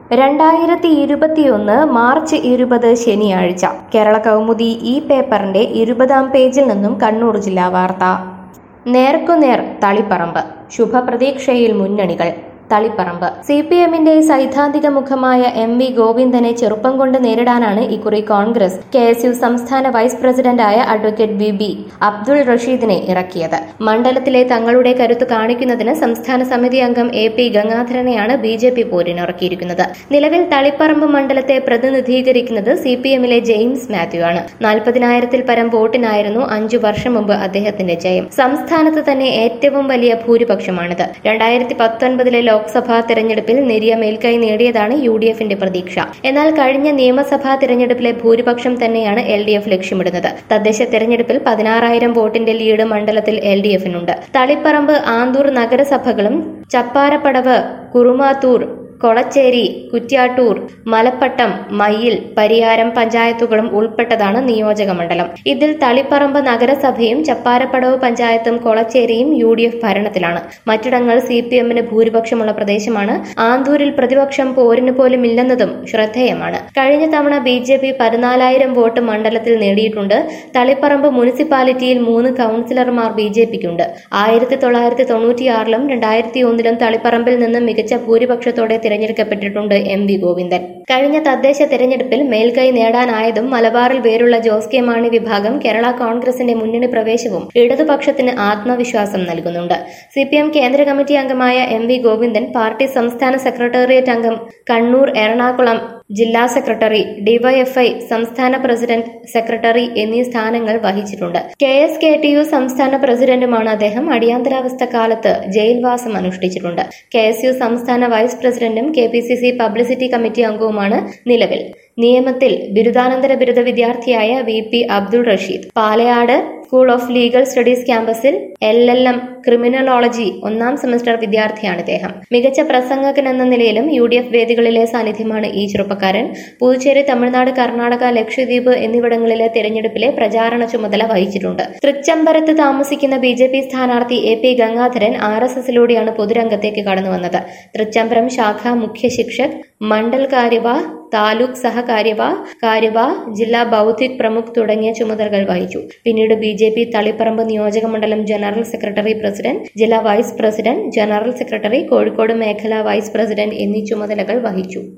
രണ്ടായിരത്തി ഇരുപത്തിയൊന്ന് മാർച്ച് ഇരുപത് ശനിയാഴ്ച കേരള കൗമുദി ഈ പേപ്പറിന്റെ ഇരുപതാം പേജിൽ നിന്നും കണ്ണൂർ ജില്ലാ വാർത്ത നേർക്കുനേർ തളിപ്പറമ്പ് ശുഭപ്രതീക്ഷയിൽ മുന്നണികൾ തളിപ്പറമ്പ് സി പി എമ്മിന്റെ സൈദ്ധാന്തിക മുഖമായ എം വി ഗോവിന്ദനെ ചെറുപ്പം കൊണ്ട് നേരിടാനാണ് ഇക്കുറി കോൺഗ്രസ് കെ എസ് യു സംസ്ഥാന വൈസ് പ്രസിഡന്റായ അഡ്വക്കേറ്റ് വി ബി അബ്ദുൾ റഷീദിനെ ഇറക്കിയത് മണ്ഡലത്തിലെ തങ്ങളുടെ കരുത്ത് കാണിക്കുന്നതിന് സംസ്ഥാന സമിതി അംഗം എ പി ഗംഗാധരനെയാണ് ബി ജെ പി പോരിനിറക്കിയിരിക്കുന്നത് നിലവിൽ തളിപ്പറമ്പ് മണ്ഡലത്തെ പ്രതിനിധീകരിക്കുന്നത് സി പി എമ്മിലെ ജെയിംസ് മാത്യു ആണ് നാൽപ്പതിനായിരത്തിൽ പരം വോട്ടിനായിരുന്നു അഞ്ചു വർഷം മുമ്പ് അദ്ദേഹത്തിന്റെ ജയം സംസ്ഥാനത്ത് തന്നെ ഏറ്റവും വലിയ ഭൂരിപക്ഷമാണിത് രണ്ടായിരത്തി പത്തൊൻപതിലെ ലോക്സഭാ തെരഞ്ഞെടുപ്പിൽ നേരിയ മേൽക്കൈ നേടിയതാണ് യു ഡി എഫിന്റെ പ്രതീക്ഷ എന്നാൽ കഴിഞ്ഞ നിയമസഭാ തെരഞ്ഞെടുപ്പിലെ ഭൂരിപക്ഷം തന്നെയാണ് എൽ ഡി എഫ് ലക്ഷ്യമിടുന്നത് തദ്ദേശ തെരഞ്ഞെടുപ്പിൽ പതിനാറായിരം വോട്ടിന്റെ ലീഡ് മണ്ഡലത്തിൽ എൽ ഡി എഫിനുണ്ട് തളിപ്പറമ്പ് ആന്തൂർ നഗരസഭകളും ചപ്പാരപ്പടവ് കുറുമാത്തൂർ കൊളച്ചേരി കുറ്റ്യാട്ടൂർ മലപ്പട്ടം മയ്യിൽ പരിയാരം പഞ്ചായത്തുകളും ഉൾപ്പെട്ടതാണ് നിയോജക മണ്ഡലം ഇതിൽ തളിപ്പറമ്പ് നഗരസഭയും ചപ്പാരപ്പടവ് പഞ്ചായത്തും കൊളച്ചേരിയും യു ഡി എഫ് ഭരണത്തിലാണ് മറ്റിടങ്ങൾ സി പി എമ്മിന് ഭൂരിപക്ഷമുള്ള പ്രദേശമാണ് ആന്തൂരിൽ പ്രതിപക്ഷം പോരിന് പോലും ഇല്ലെന്നതും ശ്രദ്ധേയമാണ് കഴിഞ്ഞ തവണ ബി ജെ പി പതിനാലായിരം വോട്ട് മണ്ഡലത്തിൽ നേടിയിട്ടുണ്ട് തളിപ്പറമ്പ് മുനിസിപ്പാലിറ്റിയിൽ മൂന്ന് കൌൺസിലർമാർ ബി ജെ പിക്കുണ്ട് ആയിരത്തി തൊള്ളായിരത്തി തൊണ്ണൂറ്റിയാറിലും രണ്ടായിരത്തി ഒന്നിലും തളിപ്പറമ്പിൽ നിന്ന് മികച്ച ഭൂരിപക്ഷത്തോടെ തിരഞ്ഞെടുക്കപ്പെട്ടിട്ടുണ്ട് എം വി ഗോവിന്ദൻ കഴിഞ്ഞ തദ്ദേശ തെരഞ്ഞെടുപ്പിൽ മേൽക്കൈ നേടാനായതും മലബാറിൽ വേരുള്ള ജോസ് കെ മാണി വിഭാഗം കേരള കോൺഗ്രസിന്റെ മുന്നണി പ്രവേശവും ഇടതുപക്ഷത്തിന് ആത്മവിശ്വാസം നൽകുന്നുണ്ട് സി പി എം കേന്ദ്ര കമ്മിറ്റി അംഗമായ എം വി ഗോവിന്ദൻ പാർട്ടി സംസ്ഥാന സെക്രട്ടേറിയറ്റ് അംഗം കണ്ണൂർ എറണാകുളം ജില്ലാ സെക്രട്ടറി ഡിവൈഎഫ്ഐ സംസ്ഥാന പ്രസിഡന്റ് സെക്രട്ടറി എന്നീ സ്ഥാനങ്ങൾ വഹിച്ചിട്ടുണ്ട് K S K T U സംസ്ഥാന പ്രസിഡന്റുമാണ് അദ്ദേഹം അടിയന്തരാവസ്ഥ കാലത്ത് ജയിൽവാസം അനുഷ്ഠിച്ചിട്ടുണ്ട് കെ എസ് യു സംസ്ഥാന വൈസ് പ്രസിഡന്റും K P C C publicity committee അംഗവുമാണ് നിലവിൽ നിയമത്തിൽ ബിരുദാനന്തര ബിരുദ വിദ്യാർത്ഥിയായ V P Abdul Rasheed Palayad school of legal studies ക്യാമ്പസിൽ എൽ എൽ എം ക്രിമിനലോളജി ഒന്നാം സെമസ്റ്റർ വിദ്യാർത്ഥിയാണ് ഇദ്ദേഹം മികച്ച പ്രസംഗകൻ എന്ന നിലയിലും യു ഡി എഫ് വേദികളിലെ സാന്നിധ്യമാണ് ഈ ചെറുപ്പക്കാരൻ പുതുച്ചേരി തമിഴ്നാട് കർണാടക ലക്ഷദ്വീപ് എന്നിവിടങ്ങളിലെ തെരഞ്ഞെടുപ്പിലെ പ്രചാരണ ചുമതല വഹിച്ചിട്ടുണ്ട് തൃച്ചംബരത്ത് താമസിക്കുന്ന ബി ജെ പി സ്ഥാനാർത്ഥി A P Gangadharan R S എസിലൂടെയാണ് പൊതുരംഗത്തേക്ക് കടന്നുവന്നത് തൃച്ചംബരം ശാഖ മുഖ്യ ശിക്ഷക് മണ്ഡൽ കാര്യവാ താലൂക്ക് സഹകാര്യവാ കാര്യവാ ജില്ലാ ബൌദ്ധിക് പ്രമുഖ് തുടങ്ങിയ ചുമതലകൾ വഹിച്ചു പിന്നീട് ബി ജെ പി തളിപ്പറമ്പ് നിയോജക മണ്ഡലം ജനറൽ സെക്രട്ടറി പ്രസിഡന്റ് ജില്ലാ vice president general secretary Kozhikode മേഖലാ വൈസ് പ്രസിഡന്റ് എന്നീ ചുമതലകൾ വഹിച്ചു